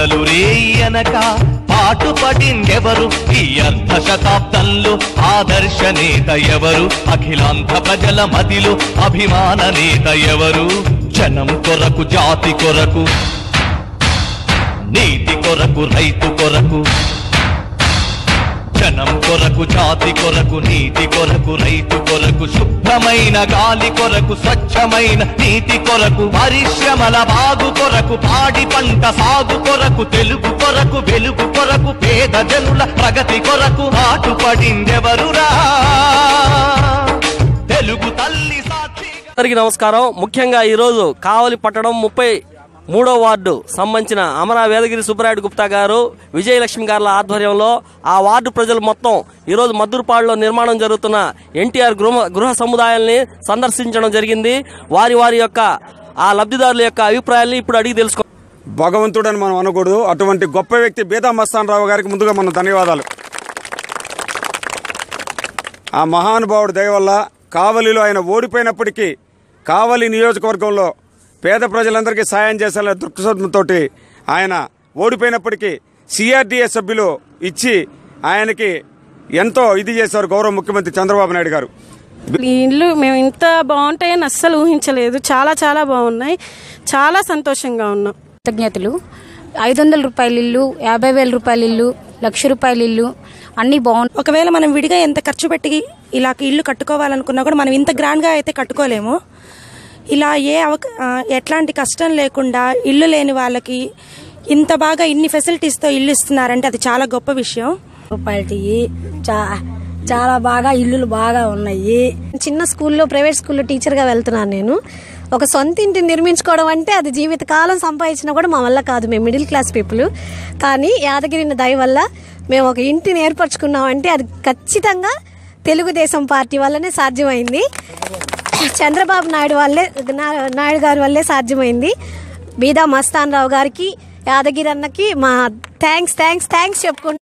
పగలు రేయనక పాటు పడిందెవరు ఈ అర్ధ శతాబ్దంలో ఆదర్శ నేత ఎవరు అఖిలాంధ్ర ప్రజల మదిలో అభిమాన నేత ఎవరు జనం కొరకు జాతి కొరకు నీతి కొరకు రైతు కొరకు జనం కొరకు జాతి కొరకు నీతి కొరకు రైతు కొరకు శుభ్రమైన గాలి కొరకు స్వచ్ఛమైన నీతి కొరకు పరిశ్రమల బాగు కొరకు పాడి పంట సాగు కొరకు తెలుగు కొరకు వెలుగు కొరకు పేద జనుల ప్రగతి కొరకు ఆటు పడిందెవరురా తెలుగు తల్లి సాక్షిగా అందరికీ నమస్కారం ముఖ్యంగా ఈరోజు కావలి పట్టణం ముప్పై మూడో వార్డు సంబంధించిన అమరా వేదగిరి సుబ్బరాయుడు గుప్తా గారు విజయలక్ష్మి గారుల ఆధ్వర్యంలో ఆ వార్డు ప్రజలు మొత్తం ఈరోజు మద్దూరుపాడులో నిర్మాణం జరుగుతున్న ఎన్టీఆర్ గృహ గృహ సముదాయాల్ని సందర్శించడం జరిగింది వారి వారి యొక్క ఆ లబ్ధిదారుల యొక్క అభిప్రాయాల్ని ఇప్పుడు అడిగి తెలుసుకో భగవంతుడని మనం అనకూడదు అటువంటి గొప్ప వ్యక్తి బీదా మస్తాన్ రావు గారికి ముందుగా మన ధన్యవాదాలు ఆ మహానుభావుడి దయ వల్ల కావలిలో ఆయన ఓడిపోయినప్పటికీ కావలి నియోజకవర్గంలో పేద ప్రజలందరికీ సాయం చేసేలా దృక్పథంతో ఆయన ఓడిపోయినప్పటికీ సిఆర్డీఏ సభ్యులు ఇచ్చి ఆయనకి ఎంతో ఇది చేశారు గౌరవ ముఖ్యమంత్రి చంద్రబాబు నాయుడు గారు ఈ ఇల్లు మేము ఇంత బాగుంటాయని అస్సలు ఊహించలేదు చాలా చాలా బాగున్నాయి చాలా సంతోషంగా ఉన్నాం కృతజ్ఞతలు ఐదు వందల రూపాయల ఇల్లు యాభై వేల రూపాయల ఇల్లు లక్ష రూపాయల ఇల్లు అన్నీ బాగున్నాయి ఒకవేళ మనం విడిగా ఎంత ఖర్చు పెట్టి ఇలా ఇల్లు కట్టుకోవాలనుకున్నా కూడా మనం ఇంత గ్రాండ్గా అయితే కట్టుకోలేము ఇలా ఏ అవక ఆ, ఎట్లాంటి కష్టం లేకుండా ఇల్లు లేని వాళ్ళకి ఇంత బాగా ఇన్ని ఫెసిలిటీస్తో ఇల్లు ఇస్తున్నారంటే అది చాలా గొప్ప విషయం రూపాయలకి చా- చాలా బాగా ఇల్లులు బాగా ఉన్నాయి చిన్న స్కూల్లో ప్రైవేట్ స్కూల్లో టీచర్గా వెళ్తున్నాను నేను ఒక సొంత ఇంటిని నిర్మించుకోవడం అంటే అది జీవితకాలం సంపాదించినా కూడా మా వల్ల కాదు మేము మిడిల్ క్లాస్ పీపుల్ కానీ యాదగిరి దయ వల్ల మేము ఒక ఇంటిని ఏర్పరచుకున్నామంటే అది ఖచ్చితంగా తెలుగుదేశం పార్టీ వల్లనే సాధ్యమైంది చంద్రబాబు నాయుడు వల్లే నా- నాయుడు గారి వల్లే సాధ్యమైంది బీదా మస్తాన్ రావు గారికి యాదగిరి అన్నకి మా థ్యాంక్స్ థ్యాంక్స్ థ్యాంక్స్ చెప్పుకుంటూ